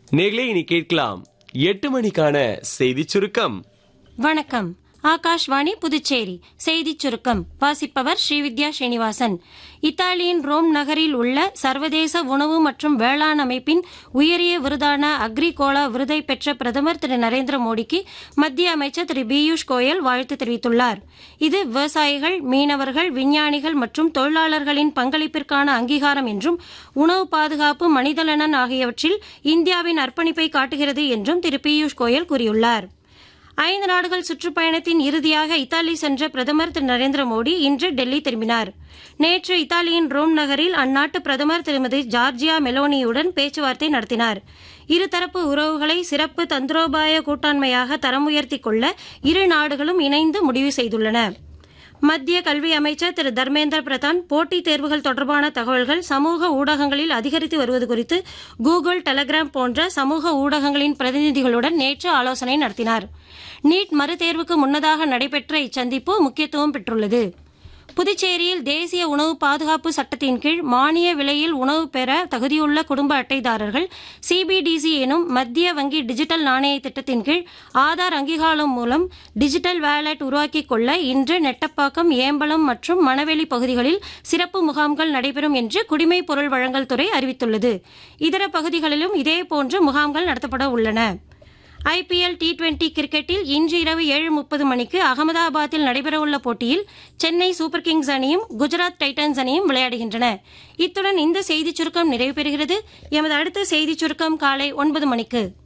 நேர்களே இனி கேட்கலாம் எட்டு மணிக்கான செய்திச் சுருக்கம் வணக்கம் ஆகாஷ்வாணி புதுச்சேரி செய்திச் சுருக்கம் வாசிப்பவர் ஸ்ரீவித்யா ஸ்ரீனிவாசன் இத்தாலியின் ரோம் நகரில் உள்ள சர்வதேச உணவு மற்றும் வேளாண் அமைப்பின் உயரிய விருதான அக்ரிகோலா விருதை பெற்ற பிரதமர் திரு நரேந்திர மோடிக்கு மத்திய அமைச்சர் திரு பியூஷ் கோயல் வாழ்த்து தெரிவித்துள்ளார் இது விவசாயிகள் மீனவர்கள் விஞ்ஞானிகள் மற்றும் தொழிலாளர்களின் பங்களிப்பிற்கான அங்கீகாரம் என்றும் உணவு பாதுகாப்பு மனிதநலன் ஆகியவற்றில் இந்தியாவின் அர்ப்பணிப்பை காட்டுகிறது என்றும் திரு பியூஷ் கோயல் கூறியுள்ளார் ஐந்து நாடுகள் சுற்றுப்பயணத்தின் இறுதியாக இத்தாலி சென்ற பிரதமர் திரு நரேந்திர மோடி இன்று டெல்லி திரும்பினார் நேற்று இத்தாலியின் ரோம் நகரில் அந்நாட்டு பிரதமர் திருமதி ஜார்ஜியா மெலோனியுடன் பேச்சுவார்த்தை நடத்தினார் இருதரப்பு உறவுகளை சிறப்பு தந்திரோபாய கூட்டாண்மையாக தரம் உயர்த்திக் கொள்ள இரு நாடுகளும் இணைந்து முடிவு செய்துள்ளன மத்திய கல்வி அமைச்சர் திரு தர்மேந்திர பிரதான் போட்டித் தேர்வுகள் தொடர்பான தகவல்கள் சமூக ஊடகங்களில் அதிகரித்து வருவது குறித்து கூகுள் டெலகிராம் போன்ற சமூக ஊடகங்களின் பிரதிநிதிகளுடன் நேற்று ஆலோசனை நடத்தினார் நீட் மறுதேர்வுக்கு முன்னதாக நடைபெற்ற இச்சந்திப்பு முக்கியத்துவம் பெற்றுள்ளது புதுச்சேரியில் தேசிய உணவு பாதுகாப்பு சட்டத்தின் கீழ் மானிய விலையில் உணவு பெற தகுதியுள்ள குடும்ப அட்டைதாரர்கள் சிபிடிசி எனும் மத்திய வங்கி டிஜிட்டல் நாணய திட்டத்தின் கீழ் ஆதார் அங்கீகாரம் மூலம் டிஜிட்டல் வேலட் உருவாக்கிக் கொள்ள இன்று நெட்டப்பாக்கம் ஏம்பலம் மற்றும் மணவெளி பகுதிகளில் சிறப்பு முகாம்கள் நடைபெறும் என்று குடிமைப் பொருள் வழங்கல் துறை அறிவித்துள்ளது இதர பகுதிகளிலும் இதேபோன்று முகாம்கள் நடத்தப்பட உள்ளன ஐபிஎல் டி டுவெண்டி கிரிக்கெட்டில் இன்று இரவு ஏழு முப்பது மணிக்கு அகமதாபாத்தில் நடைபெறவுள்ள போட்டியில் சென்னை சூப்பர் கிங்ஸ் அணியும் குஜராத் டைட்டன்ஸ் அணியும் விளையாடுகின்றன இத்துடன் இந்த செய்திச் சுருக்கம் நிறைவு பெறுகிறது எமது அடுத்த செய்திச் சுருக்கம் காலை ஒன்பது மணிக்கு